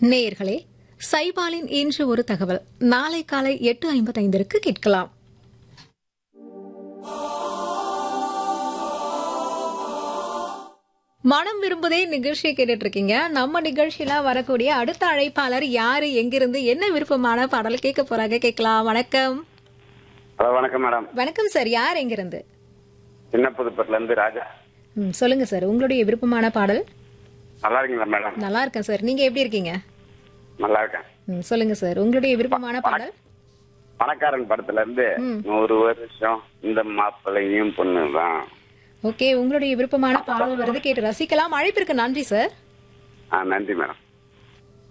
நேயர்களே சைபாலின் இன்று ஒரு தகவல் நாளை காலை எட்டு ஐம்பத்தைந்திற்கு கேட்கலாம் மனம் விரும்புதே நிகழ்ச்சியை கேட்டுட்டு இருக்கீங்க நம்ம நிகழ்ச்சியில வரக்கூடிய அடுத்த அழைப்பாளர் யாரு எங்கிருந்து என்ன விருப்பமான பாடல் கேட்க போறாங்க கேட்கலாம் வணக்கம் ஹலோ வணக்கம் மேடம் வணக்கம் சார் யார் எங்கிருந்து சின்ன புதுப்பட்டில இருந்து ராஜா ம், சொல்லுங்க சார் உங்களுடைய விருப்பமான பாடல் நல்லா இருக்கீங்களா மேடம் நல்லா இருக்கேன் சார் நீங்க எப்படி இருக்கீங்க நல்லா இருக்கேன் ம், சொல்லுங்க சார் உங்களுடைய விருப்பமான பாடல் பணக்காரன் படத்துல இருந்து நூறு வருஷம் இந்த மாப்பிள்ளையும் பொண்ணுதான் ஓகே உங்களுடைய விருப்பமான பாடல் வருது கேட்டு ரசிக்கலாம் அழைப்பிற்கு நன்றி சார் ஆ நன்றி மேடம்